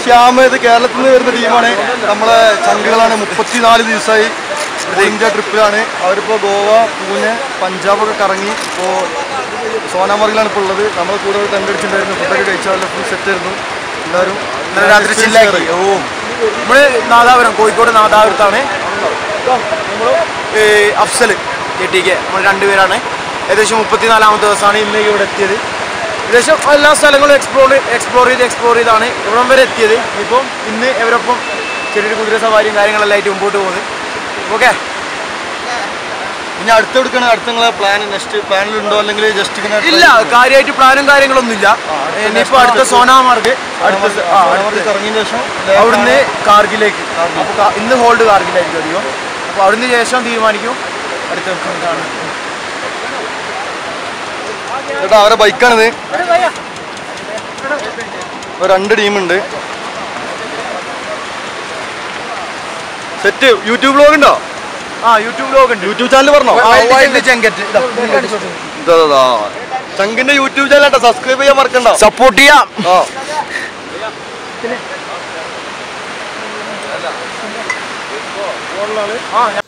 Cam ഇത് കേരളത്തിൽ നിന്ന് വരുന്ന ടീമാണ് നമ്മളെ ചങ്കുകളാണ് മുപ്പത്തിനാല് ദിവസമായി ഇന്ത്യ ട്രിപ്പിലാണ് അവരിപ്പോൾ ഗോവ പൂനെ പഞ്ചാബൊക്കെ കറങ്ങി ഇപ്പോൾ സോനാമർഗിലാണ് ഇപ്പോൾ ഉള്ളത് നമ്മൾ കൂടെ ഒരു ടെൻ്റ് അടിച്ചിട്ടുണ്ടായിരുന്നു ഫുഡൊക്കെ കഴിച്ചാൽ ഫുൾ സെറ്റ് ആയിരുന്നു എല്ലാവരും ഇന്നലെ രാത്രി ചില്ലാക്കി ഓ നമ്മള് നാദാപുരം കോഴിക്കോട് നാദാപുരത്താണ് നമ്മൾ അഫ്സൽ എ ടി കെ നമ്മൾ രണ്ടുപേരാണ് ഏകദേശം മുപ്പത്തിനാലാമത്തെ ദിവസമാണ് ഇന്ന് ഇവിടെ എത്തിയത് ഏകദേശം എല്ലാ സ്ഥലങ്ങളും എക്സ്പ്ലോർ എക്സ്പ്ലോർ ചെയ്ത് എക്സ്പ്ലോർ ചെയ്താണ് ഇവിടം വരെ എത്തിയത് ഇപ്പം ഇന്ന് ഇവരൊപ്പം ചെറിയൊരു കുതിര സവാരിയും കാര്യങ്ങളെല്ലാം ആയിട്ട് മുമ്പോട്ട് പോകുന്നത് ഓക്കെ ഇനി അടുത്ത് എടുക്കണ അടുത്ത നിങ്ങളെ പ്ലാൻ നെക്സ്റ്റ് പ്ലാനിലുണ്ടോ അല്ലെങ്കിൽ ജസ്റ്റ് ഇങ്ങനെ ഇല്ല കാര്യമായിട്ട് പ്ലാനും കാര്യങ്ങളൊന്നും ഇല്ല ഇനിയിപ്പോൾ അടുത്ത സോനാമാർഗ് അടുത്ത സ- ആ, അടുത്ത സോനാമർഗ് ഇറങ്ങിയതിന് ശേഷം അവിടുന്ന് കാർഗിലേക്ക് അപ്പോൾ കാ- ഇന്ന് ഹോൾഡ് കാർഗിലായിരിക്കും അധികം അപ്പോൾ അവിടുന്ന് ശേഷം തീരുമാനിക്കും അടുത്ത ദിവസം കാണും ചേട്ടാ അവരെ ബൈക്കാണിത് ഒരു രണ്ട് ടീമുണ്ട് സെറ്റ് യൂട്യൂബ് വ്ലോഗ് ഉണ്ടോ ആ യൂട്യൂബ് ലോഗ് ഉണ്ട് യൂട്യൂബ് ചാനൽ പറഞ്ഞോ വൈൽഡ് ചെങ്കറ്റ് ഇതാ. ഇതാ, ഇതാ, ഇതാ. ചങ്കിന്റെ യൂട്യൂബ് ചാനൽ സബ്സ്ക്രൈബ് ചെയ്യാൻ മറക്കണ്ട സപ്പോർട്ട് ചെയ്യാം ആ ആ ഞാൻ-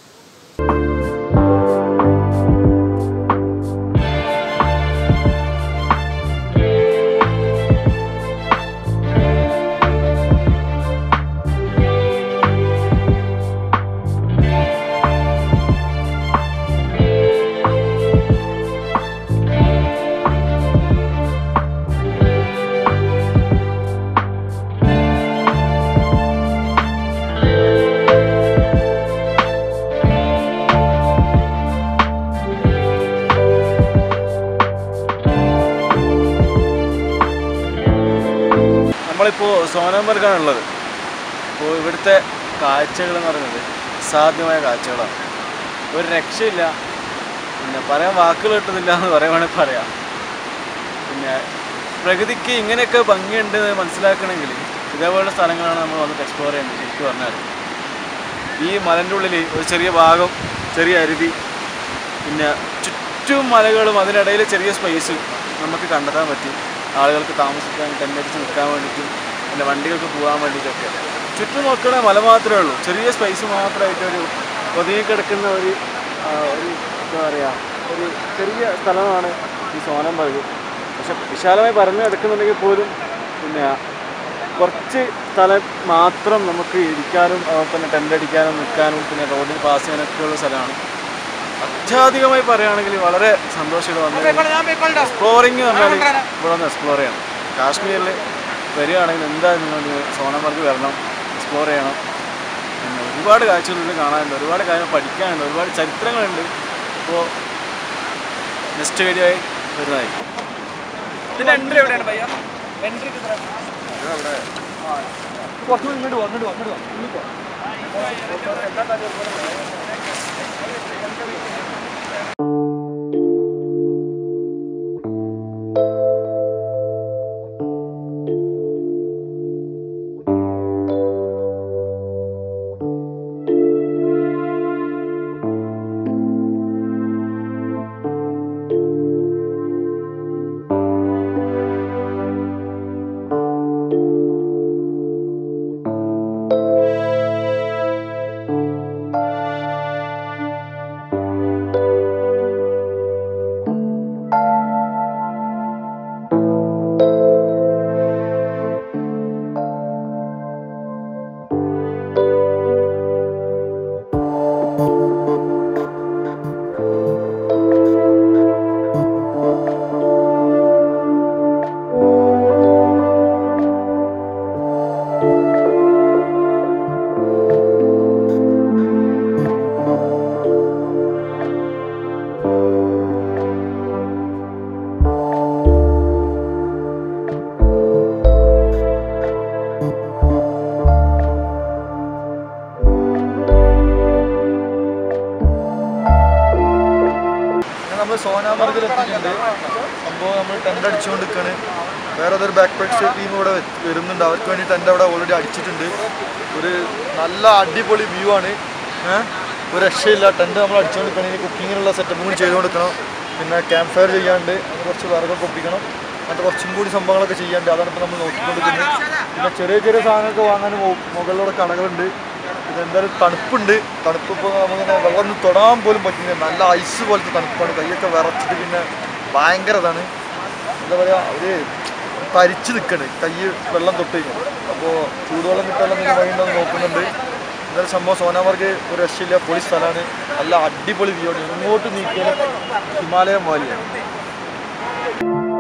നമ്മളിപ്പോൾ സോനാമർഗാണുള്ളത് അപ്പോൾ ഇവിടുത്തെ കാഴ്ചകൾ എന്ന് പറയുന്നത് അസാധ്യമായ കാഴ്ചകളാണ് ഒരു രക്ഷയില്ല പിന്നെ പറയാൻ വാക്കുകൾ കിട്ടുന്നില്ല എന്ന് പറയുവാണെങ്കിൽ പറയാം പിന്നെ പ്രകൃതിക്ക് ഇങ്ങനെയൊക്കെ ഭംഗിയുണ്ട് എന്ന് മനസ്സിലാക്കണമെങ്കിൽ ഇതേപോലുള്ള സ്ഥലങ്ങളാണ് നമ്മൾ വന്നിട്ട് എക്സ്പ്ലോർ ചെയ്യേണ്ടത് ശരിക്കും പറഞ്ഞാൽ ഈ മലൻ്റെ ഉള്ളിൽ ഒരു ചെറിയ ഭാഗം ചെറിയ അരുവി പിന്നെ ചുറ്റും മലകളും അതിനിടയിൽ ചെറിയ സ്പേസ് നമുക്ക് കണ്ടെത്താൻ പറ്റി ആളുകൾക്ക് താമസിക്കാൻ ടെൻ്റടിച്ച് നിൽക്കാൻ വേണ്ടിയിട്ടും പിന്നെ വണ്ടികൾക്ക് പോകാൻ വേണ്ടിയിട്ടൊക്കെ ചുറ്റും നോക്കണ മല മാത്രമേ ഉള്ളൂ ചെറിയ സ്പേസ് മാത്രമായിട്ട് ഒരു ഒതുങ്ങി കിടക്കുന്ന ഒരു ആ, ഒരു എന്താ പറയുക ഒരു ചെറിയ സ്ഥലമാണ് ഈ സോനംബർഗ് പക്ഷെ വിശാലമായി പരന്നു കിടക്കുന്നുണ്ടെങ്കിൽ പോലും പിന്നെ കുറച്ച് സ്ഥലം മാത്രം നമുക്ക് ഇരിക്കാനും അതുപോലെ തന്നെ ടെൻ്റ് അടിക്കാനും നിൽക്കാനും പിന്നെ റോഡിൽ പാസ് ചെയ്യാനൊക്കെ ഉള്ള സ്ഥലമാണ് അത്യാധികമായി പറയുകയാണെങ്കിൽ വളരെ സന്തോഷങ്ങൾ വന്നത് എക്സ്പ്ലോറിങ് പറഞ്ഞാൽ ഇവിടെ ഒന്ന് എക്സ്പ്ലോർ ചെയ്യണം കാശ്മീരിൽ വരികയാണെങ്കിൽ എന്തായാലും നിങ്ങൾ സോനമർഗ് വരണം എക്സ്പ്ലോർ ചെയ്യണം പിന്നെ ഒരുപാട് കാഴ്ചകൾ ഇതിൽ കാണാനുണ്ട് ഒരുപാട് കാര്യങ്ങൾ പഠിക്കാനുണ്ട് ഒരുപാട് ചരിത്രങ്ങളുണ്ട് അപ്പോൾ നെക്സ്റ്റ് വീഡിയോ ആയി വരുന്നതായിരിക്കും ഇതിന്റെ എൻട്രി എവിടെയാണ് ഭയ്യ എൻട്രി കുറച്ചുകൂടി ഇങ്ങോട്ട് വാ, ഇങ്ങോട്ട് വാ, ഇങ്ങോട്ട് വാ, ഇങ്ങോട്ട് വാ. നമ്മൾ സോനാമർഗിൽ എത്തിയിട്ടുണ്ട് സംഭവം നമ്മൾ ടെൻ്റ് അടിച്ചുകൊണ്ട് നിൽക്കുകയാണ് വേറെ ഏതൊരു ബാക്ക് പാക്സ് ടീം ഇവിടെ വെ- വരുന്നുണ്ട് അവർക്ക് വേണ്ടി ടെൻ്റ് അവിടെ ഓൾറെഡി അടിച്ചിട്ടുണ്ട് ഒരു നല്ല അടിപൊളി വ്യൂ ആണ് ഏഹ് ഒരു രക്ഷയില്ല ടെൻ്റ് നമ്മൾ അടിച്ചുകൊണ്ട് നിൽക്കണം ഇനി കുക്കിങ്ങിനുള്ള സെറ്റപ്പും കൂടി ചെയ്തുകൊണ്ട് നിൽക്കണം പിന്നെ ക്യാമ്പ് ഫയർ ചെയ്യാണ്ട് അതിന് കുറച്ച് വിറകൊക്കെ ഒപ്പിക്കണം അങ്ങനത്തെ കുറച്ചും കൂടി സംഭവങ്ങളൊക്കെ ചെയ്യാണ്ട് അതാണ് ഇപ്പോൾ നമ്മൾ നോക്കിക്കൊണ്ടിരിക്കുന്നത് പിന്നെ ചെറിയ ചെറിയ സാധനങ്ങളൊക്കെ വാങ്ങാൻ മുകളിലൂടെ കടകളുണ്ട് പിന്നെ എന്തായാലും തണുപ്പുണ്ട് തണുപ്പ് ഇപ്പോൾ നമുക്കിങ്ങനെ വെള്ളം ഒന്നും തൊടാൻ പോലും പറ്റുന്നില്ല നല്ല ഐസ് പോലത്തെ തണുപ്പാണ് കൈയൊക്കെ വിറച്ചിട്ട് പിന്നെ ഭയങ്കര ഇതാണ് എന്താ പറയുക ഒരു തരിച്ച് നിൽക്കണ് കൈ വെള്ളം തൊട്ട് കഴിഞ്ഞാൽ അപ്പോൾ ചൂടുവെള്ളം കിട്ടാനുള്ള എന്തെങ്കിലും വഴിയുണ്ടെന്ന് നോക്കുന്നുണ്ട് എന്തായാലും സംഭവം സോനാമാർഗ് ഒരു രക്ഷയില്ല പൊളി സ്ഥലമാണ് നല്ല അടിപൊളി വ്യൂ ആണ് ഇങ്ങോട്ട് നീക്കിയാൽ ഹിമാലയം വാലിയാണ്